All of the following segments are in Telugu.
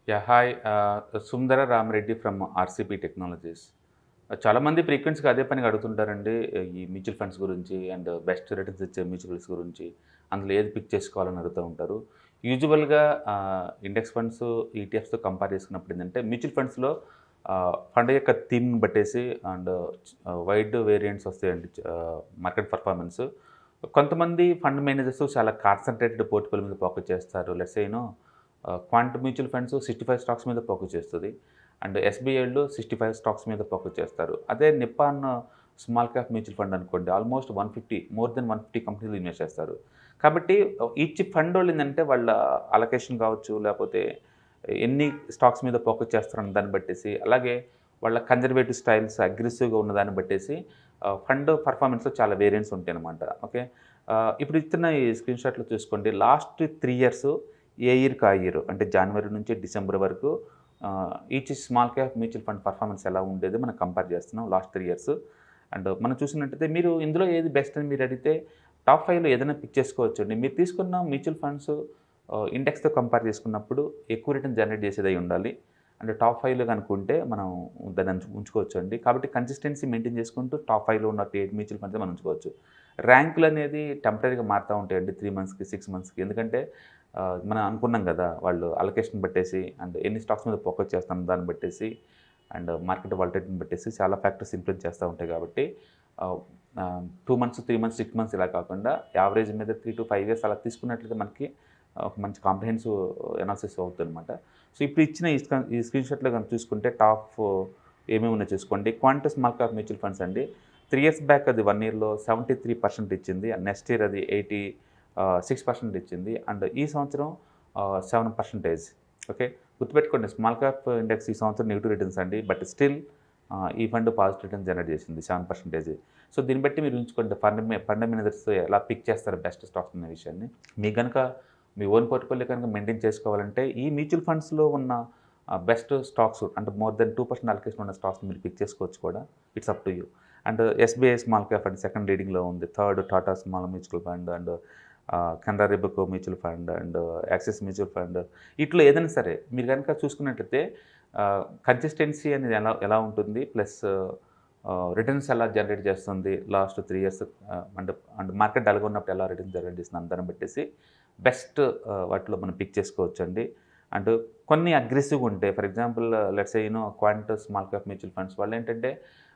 yeah hi Sundara Ramareddy from RCP technologies చాలామంది ఫ్రీక్వెన్సీగా అదే పనిగా అడుగుతుంటారండి ఈ మ్యూచువల్ ఫండ్స్ గురించి అండ్ బెస్ట్ రిటర్న్స్ ఇచ్చే మ్యూచువల్ ఫండ్స్ గురించి అందులో ఏది పిక్ చేసుకోవాలని అడుగుతూ ఉంటారు యూజువల్గా ఇండెక్స్ ఫండ్స్ ఈటీఎఫ్స్తో కంపేర్ చేసుకున్నప్పుడు ఏంటంటే మ్యూచువల్ ఫండ్స్లో ఫండ్ యొక్క థీమ్ని బట్టేసి అండ్ వైడ్ వేరియంట్స్ వస్తాయండి మార్కెట్ పర్ఫార్మెన్స్ కొంతమంది ఫండ్ మేనేజర్స్ చాలా కాన్సన్ట్రేటెడ్ పోర్ట్ఫోలియో మీద ఫోకస్ చేస్తారు లెట్స్ అయినో quant mutual funds sixty five stocks మీద ఫోకస్ చేస్తుంది అండ్ ఎస్బీఐలో సిక్స్టీ ఫైవ్ స్టాక్స్ మీద ఫోకస్ చేస్తారు అదే Nippon small cap mutual fund అనుకోండి almost one fifty more than one fifty కంపెనీలు ఇన్వెస్ట్ చేస్తారు కాబట్టి ఈచ్ ఫండ్ వాళ్ళు ఏంటంటే వాళ్ళ అలొకేషన్ కావచ్చు లేకపోతే ఎన్ని స్టాక్స్ మీద ఫోకస్ చేస్తారన్న దాన్ని బట్టేసి అలాగే వాళ్ళ కన్జర్వేటివ్ స్టైల్స్ అగ్రెసివ్గా ఉన్న దాన్ని బట్టేసి ఫండ్ పర్ఫార్మెన్స్లో చాలా వేరియంట్స్ ఉంటాయి అనమాట ఓకే ఇప్పుడు ఇస్తున్న ఈ స్క్రీన్ షాట్లో చూసుకోండి లాస్ట్ త్రీ ఇయర్స్ ఏ ఇయర్కి ఆ ఇయర్ అంటే జనవరి నుంచి డిసెంబర్ వరకు each small cap mutual fund performance ఎలా ఉండేది మనం కంపేర్ చేస్తున్నాం లాస్ట్ త్రీ ఇయర్స్ అండ్ మనం చూసినట్టయితే మీరు ఇందులో ఏది బెస్ట్ అని మీరు అడిగితే టాప్ ఫైవ్లో ఏదైనా పిక్ చేసుకోవచ్చు అండి మీరు తీసుకున్న మ్యూచువల్ ఫండ్స్ ఇండెక్స్తో కంపేర్ చేసుకున్నప్పుడు ఎక్కువ రిటర్న్ జనరేట్ చేసేది అయి ఉండాలి అంటే టాప్ ఫైవ్లో కనుక్కుంటే మనం దాన్ని ఉంచు- ఉంచుకోవచ్చు అండి కాబట్టి కన్సిస్టెన్సీ మెయింటైన్ చేసుకుంటూ టాప్ ఫైవ్లో ఉన్న ఎయిట్ మ్యూచువల్ ఫండ్స్ మనం ఉంచుకోవచ్చు ర్యాంకులు అనేది టెంపరీగా మారుతూ ఉంటాయండి త్రీ మంత్స్కి సిక్స్ మంత్స్కి ఎందుకంటే ఆ, మనం అనుకున్నాం కదా వాళ్ళు అలొకేషన్ బట్టేసి అండ్ ఎన్ని స్టాక్స్ మీద ఫోకస్ చేస్తాం దాన్ని బట్టేసి అండ్ మార్కెట్ వాలిటేట్ని బట్టేసి చాలా ఫ్యాక్టర్స్ ఇన్ఫ్లుయెన్స్ చేస్తూ ఉంటాయి కాబట్టి two months three months six months ఇలా కాకుండా యావరేజ్ మీద త్రీ టు ఫైవ్ ఇయర్స్ అలా తీసుకున్నట్లయితే మనకి ఒక మంచి కాంప్రహెన్సివ్ ఎనాలిసిస్ అవుతుంది అనమాట సో ఇప్పుడు ఇచ్చిన ఈ స్క్రీన్- ఈ స్క్రీన్ షాట్లో కనుక చూసుకుంటే టాప్ ఏమేమి ఉన్నాయో చూసుకోండి quant's small cap mutual funds అండి త్రీ ఇయర్స్ బ్యాక్ అది వన్ ఇయర్లో సెవెంటీ త్రీ పర్సెంట్ ఇచ్చింది నెక్స్ట్ ఇయర్ అది ఎయిటీ సిక్స్ పర్సెంట్ ఇచ్చింది అండ్ ఈ సంవత్సరం సెవెన్ పర్సెంటేజ్ ఓకే గుర్తుపెట్టుకోండి స్మాల్ క్యాప్ ఇండెక్స్ ఈ సంవత్సరం నెగిటివ్ రిటర్న్స్ అండి బట్ స్టిల్ ఈ ఫండ్ పాజిటివ్ రిటర్న్ జనరేట్ చేసింది సెవెన్ పర్సెంటేజ్ సో దీన్ని బట్టి మీరు ఉంచుకోండి ఫండ్ ఫండ్ మేనేజర్స్ ఎలా పిక్ చేస్తారు బెస్ట్ స్టాక్స్ అనే విషయాన్ని మీకు కనుక మీ ఓన్ పోర్ట్ఫోలియో కనుక మెయింటైన్ చేసుకోవాలంటే ఈ మ్యూచువల్ ఫండ్స్లో ఉన్న బెస్ట్ స్టాక్స్ అంటే more than two percent allocation ఉన్న స్టాక్స్ మీరు పిక్ చేసుకోవచ్చు కూడా it's up to you and SBI small cap fund second రీడింగ్లో ఉంది third Tata small mutual fund and Canara Robeco mutual fund and Axis mutual fund ఇట్లా ఏదైనా సరే మీరు కనుక చూసుకున్నట్లయితే కన్సిస్టెన్సీ అనేది ఎలా ఎలా ఉంటుంది ప్లస్ రిటర్న్స్ ఎలా జనరేట్ చేస్తుంది last three years and and market డల్గా ఉన్నప్పుడు ఎలా రిటర్న్స్ జనరేట్ చేస్తుంది అందాన్ని పెట్టేసి బెస్ట్ వాటిలో మనం పిక్ చేసుకోవచ్చు అండి అండ్ కొన్ని అగ్రెసివ్గా ఉంటాయి for example let's you know quant small cap mutual funds వాళ్ళు ఏంటంటే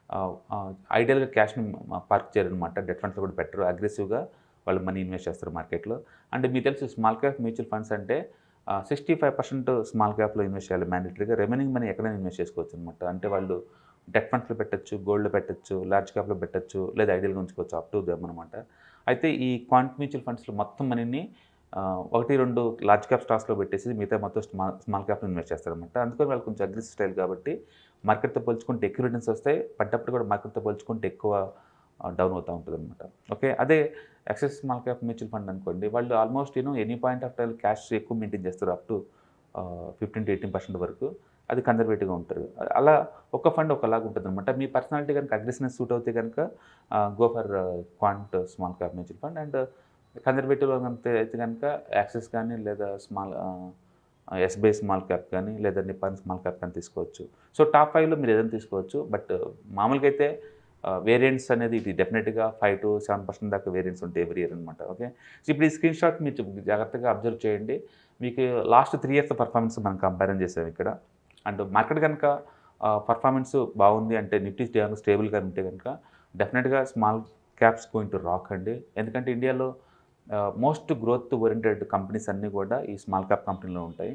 ఐడియల్గా క్యాష్ని పార్క్ చేయరనమాట డెట్ ఫండ్స్లో కూడా పెట్టరు అగ్రెసివ్గా వాళ్ళు మనీ ఇన్వెస్ట్ చేస్తారు మార్కెట్లో అండ్ మీకు తెలుసు స్మాల్ క్యాప్ మ్యూచువల్ ఫండ్స్ అంటే సిక్స్టీ ఫైవ్ పర్సెంట్ స్మాల్ క్యాప్లో ఇన్వెస్ట్ చేయాలి మ్యాండేటరీగా రెమైనింగ్ మనీ ఎక్కడైనా ఇన్వెస్ట్ చేసుకోవచ్చు అనమాట అంటే వాళ్ళు డెట్ ఫండ్స్లో పెట్టచ్చు గోల్డ్లో పెట్టచ్చు లార్జ్ క్యాప్లో పెట్టచ్చు లేదా ఐడియల్గా ఉంచుకోవచ్చు అప్ టు దమ్ అనమాట అయితే ఈ క్వాంట్ మ్యూచువల్ ఫండ్స్లో మొత్తం మనీని ఆ, ఒకటి రెండు లార్జ్ క్యాప్ స్టాక్స్లో పెట్టేసి మిగతా మొత్తం స్మాల్ స్మాల్ క్యాప్లో ఇన్వెస్ట్ చేస్తారనమాట అందుకని వాళ్ళు కొంచెం అగ్రెసివ్ స్టైల్ కాబట్టి మార్కెట్తో పోల్చుకుంటే ఎక్కువ రిటర్న్స్ వస్తాయి పడ్డప్పుడు కూడా మార్కెట్తో పోల్చుకుంటే ఎక్కువ డౌన్ అవుతూ ఉంటుంది అనమాట ఓకే అదే Axis small cap mutual fund అనుకోండి వాళ్ళు almost you know any point of time cash ఎక్కువ మెయింటైన్ చేస్తారు up to fifteen to eighteen percent వరకు అది కన్జర్వేటివ్గా ఉంటారు అలా ఒక ఫండ్ ఒకలాగా ఉంటుంది అనమాట మీ పర్సనాలిటీ కనుక అగ్రెసివ్నెస్ సూట్ అవుతే కనుక go for quant small cap mutual fund and కన్జర్వేటివ్లో కనుక అయితే కనుక యాక్సెస్ కానీ లేదా స్మాల్ ఎస్బీఐ స్మాల్ క్యాప్ కానీ లేదా నిపాన్ స్మాల్ క్యాప్ కానీ తీసుకోవచ్చు సో టాప్ ఫైవ్లో మీరు ఏదైనా తీసుకోవచ్చు బట్ మామూలుగా అయితే వేరియంట్స్ అనేది ఇది డెఫినెట్గా ఫైవ్ టు సెవెన్ పర్సెంట్ దాకా వేరియంట్స్ ఉంటాయి ఎవ్రీ ఇయర్ అనమాట ఓకే సో ఇప్పుడు ఈ స్క్రీన్ షాట్ మీరు జాగ్రత్తగా అబ్జర్వ్ చేయండి మీకు లాస్ట్ త్రీ ఇయర్స్ పర్ఫార్మెన్స్ మనం కంపారిజన్ చేసాం ఇక్కడ అండ్ మార్కెట్ కనుక పర్ఫార్మెన్స్ బాగుంది అంటే నిఫ్టీ కనుక స్టేబుల్గా ఉంటే కనుక డెఫినెట్గా small caps going to rock అండి ఎందుకంటే ఇండియాలో మోస్ట్ గ్రోత్ ఓరియంటెడ్ కంపెనీస్ అన్నీ కూడా ఈ స్మాల్ క్యాప్ కంపెనీలో ఉంటాయి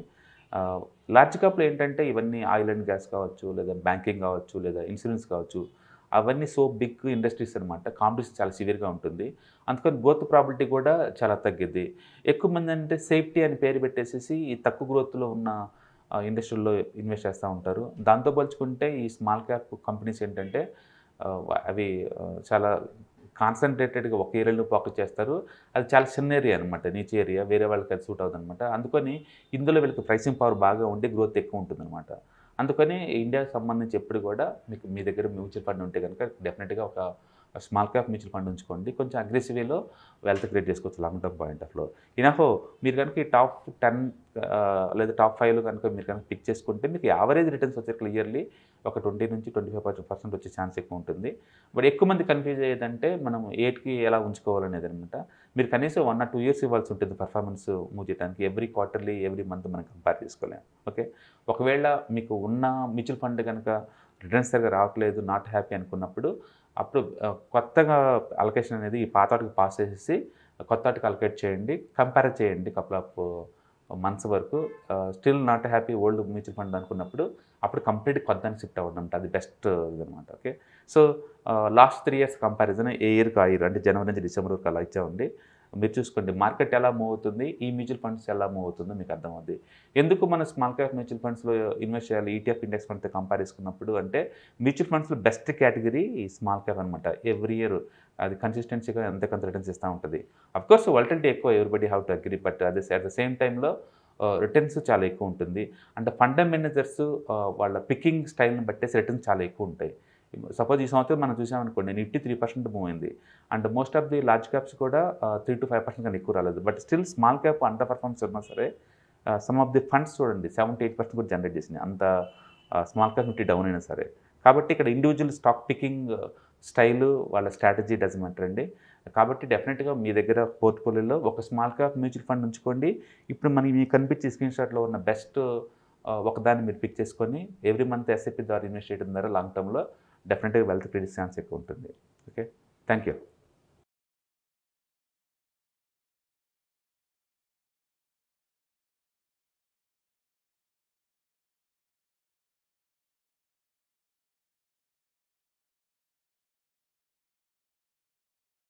లార్జ్ క్యాప్లో ఏంటంటే ఇవన్నీ ఆయిల్ అండ్ గ్యాస్ కావచ్చు లేదా బ్యాంకింగ్ కావచ్చు లేదా ఇన్సూరెన్స్ కావచ్చు అవన్నీ సో బిగ్ ఇండస్ట్రీస్ అనమాట కాంపిటీషన్ చాలా సివియర్గా ఉంటుంది అందుకని గ్రోత్ ప్రాబిలిటీ కూడా చాలా తగ్గిద్ది ఎక్కువ మంది అంటే సేఫ్టీ అని పేరు పెట్టేసేసి ఈ తక్కువ గ్రోత్లో ఉన్న ఇండస్ట్రీల్లో ఇన్వెస్ట్ చేస్తూ ఉంటారు దాంతో పోల్చుకుంటే ఈ స్మాల్ క్యాప్ కంపెనీస్ ఏంటంటే ఆ, అవి ఆ, చాలా కాన్సన్ట్రేటెడ్గా ఒక ఏరియాలో ఫోకస్ చేస్తారు అది చాలా చిన్న ఏరియా అనమాట నీచ్ ఏరియా వేరే వాళ్ళకి అది సూట్ అవుతుంది అనమాట అందుకని ఇందులో వీళ్ళకి ప్రైసింగ్ పవర్ బాగా ఉండి గ్రోత్ ఎక్కువ ఉంటుందన్నమాట అందుకని ఇండియాకి సంబంధించి ఎప్పుడు కూడా మీకు మీ దగ్గర మ్యూచువల్ ఫండ్ ఉంటే కనుక డెఫినెట్గా ఒక స్మాల్ క్యాప్ మ్యూచువల్ ఫండ్ ఉంచుకోండి కొంచెం అగ్రెసివ్ వేలో వెల్త్ క్రియేట్ చేసుకోవచ్చు లాంగ్ టర్మ్ పాయింట్ ఆఫ్ లో ఇనహో మీరు కనుక ఈ టాప్ టెన్ లేదా టాప్ ఫైవ్లో కనుక మీరు కనుక పిక్ చేసుకుంటే మీకు యావరేజ్ రిటర్న్స్ వచ్చే ఇయర్లీ ఒక ట్వంటీ నుంచి ట్వంటీ ఫైవ్ పర్సెంట్ వచ్చే ఛాన్స్ ఎక్కువ ఉంటుంది బట్ ఎక్కువ మంది కన్ఫ్యూజ్ అయ్యేదంటే మనం ఎయిట్కి ఎలా ఉంచుకోవాలనేది అనమాట మీరు కనీసం వన్ ఆర్ టూ ఇయర్స్ ఇవ్వాల్సి ఉంటుంది పర్ఫార్మెన్స్ మూవ్ చేయడానికి ఎవ్రీ క్వార్టర్లీ ఎవ్రీ మంత్ మనం కంపేర్ చేసుకోలేం ఓకే ఒకవేళ మీకు ఉన్న మ్యూచువల్ ఫండ్ కనుక రిటర్న్స్ దగ్గర రావట్లేదు నాట్ హ్యాపీ అనుకున్నప్పుడు అప్పుడు ఆ, కొత్తగా అలొకేషన్ అనేది ఈ పాత వాటికి పాస్ చేసేసి కొత్త వాటికి అలొకేట్ చేయండి కంపేర్ చేయండి కపుల్ ఆఫ్ మంత్స్ వరకు still not happy old mutual fund అనుకున్నప్పుడు అప్పుడు కంప్లీట్ కొత్తని షిఫ్ట్ అవ్వడం అంటే అది బెస్ట్ ఇదనమాట okay so last three years comparison ఏ ఇయర్కి ఆ ఇయర్ అంటే జనవరి నుంచి డిసెంబర్ వరకు అలా ఇచ్చామండి మీరు చూసుకోండి మార్కెట్ ఎలా మూవ్ అవుతుంది ఈ మ్యూచువల్ ఫండ్స్ ఎలా మూవ్ అవుతుందో మీకు అర్థమవుతుంది ఎందుకు మన స్మాల్ క్యాప్ మ్యూచువల్ ఫండ్స్లో ఇన్వెస్ట్ చేయాలి ఈటీఎఫ్ ఇండెక్స్ ఫండ్తో కంపేర్ చేసుకున్నప్పుడు అంటే మ్యూచువల్ ఫండ్స్లో బెస్ట్ కేటగిరీ ఈ స్మాల్ క్యాప్ అనమాట ఎవ్రీ ఇయర్ అది కన్సిస్టెన్సీగా ఎంత కొంత రిటర్న్స్ ఇస్తూ ఉంటుంది అఫ్కోర్స్ వాలిటిలిటీ ఎక్కువ everybody have to agree but అదే అట్ ద సేమ్ టైంలో రిటర్న్స్ చాలా ఎక్కువ ఉంటుంది అంటే ఫండ్ మేనేజర్స్ వాళ్ళ పికింగ్ స్టైల్ని బట్టేసి రిటర్న్స్ చాలా ఎక్కువ ఉంటాయి సపోజ్ ఈ సంవత్సరం మనం చూసామనుకోండి నిఫ్టీ త్రీ పర్సెంట్ మూవ్ అయింది and most of the large caps కూడా త్రీ టు ఫైవ్ పర్సెంట్ కన్నా ఎక్కువ రాలేదు but still small cap under performance ఉన్నా సరే సమ్ ఆఫ్ ది ఫండ్స్ చూడండి సెవెంటీ ఎయిట్ పర్సెంట్ కూడా జనరేట్ చేసినాయి అంత స్మాల్ క్యాప్ నిఫ్టీ డౌన్ అయినా సరే కాబట్టి ఇక్కడ ఇండివిజువల్ స్టాక్ పికింగ్ స్టైల్ వాళ్ళ స్ట్రాటజీ డజన్ మ్యాటర్ అండి కాబట్టి డెఫినెట్గా మీ దగ్గర పోర్ట్ఫోలియోలో ఒక స్మాల్ క్యాప్ మ్యూచువల్ ఫండ్ ఉంచుకోండి ఇప్పుడు మనకి మీకు కనిపించే స్క్రీన్ షాట్లో ఉన్న బెస్ట్ ఒకదాన్ని మీరు పిక్ చేసుకొని ఎవ్రీ మంత్ ఎస్ఐపి ద్వారా ఇన్వెస్ట్ చేయడం ద్వారా లాంగ్ టర్మ్లో డెఫినెట్గా వెల్త్ క్రెడిట్ ఛాన్స్ ఎక్కువ ఉంటుంది ఓకే థ్యాంక్ యూ